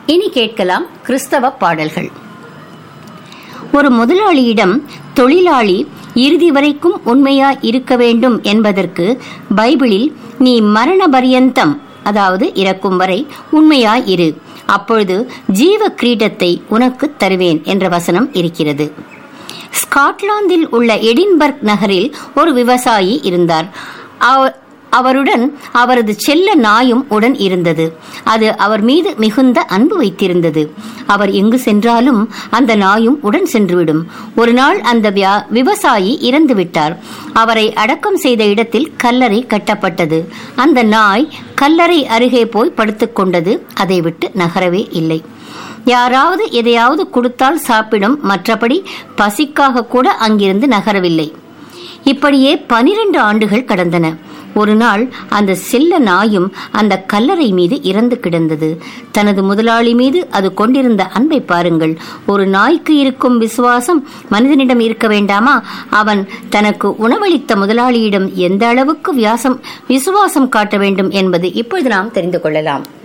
இனி கேட்கலாம் கிறிஸ்தவ பாடல்கள் ஒரு முதலாளியிடம் தொழிலாளி இறுதி வரைக்கும் உண்மையா இருக்க வேண்டும் என்பதற்கு பைபிளில் நீ மரண பரியந்தம் அதாவது இறக்கும் வரை உண்மையாய் இரு அப்பொழுது ஜீவ கிரீடத்தை உனக்கு தருவேன் என்ற வசனம் இருக்கிறது ஸ்காட்லாந்தில் உள்ள எடின்பர்க் நகரில் ஒரு விவசாயி இருந்தார் அவ- அவருடன் அவரது செல்ல நாயும் உடன் இருந்தது அது அவர் மீது மிகுந்த அன்பு வைத்திருந்தது அவர் எங்கு சென்றாலும் அந்த நாயும் உடன் சென்றுவிடும் ஒரு நாள் அந்த வியா- விவசாயி இறந்து விட்டார் அவரை அடக்கம் செய்த இடத்தில் கல்லறை கட்டப்பட்டது அந்த நாய் கல்லறை அருகே போய் படுத்துக்கொண்டது அதை விட்டு நகரவே இல்லை யாராவது எதையாவது கொடுத்தால் சாப்பிடும் மற்றபடி பசிக்காக கூட அங்கிருந்து நகரவில்லை இப்படியே பனிரெண்டு ஆண்டுகள் கடந்தன ஒரு நாள் அந்த செல்ல நாயும் அந்த கல்லறை மீது இறந்து கிடந்தது தனது முதலாளி மீது அது கொண்டிருந்த அன்பை பாருங்கள் ஒரு நாய்க்கு இருக்கும் விசுவாசம் மனிதனிடம் இருக்க வேண்டாமா அவன் தனக்கு உணவளித்த முதலாளியிடம் எந்த அளவுக்கு வியாசம் விசுவாசம் காட்ட வேண்டும் என்பது இப்பொழுது நாம் தெரிந்து கொள்ளலாம்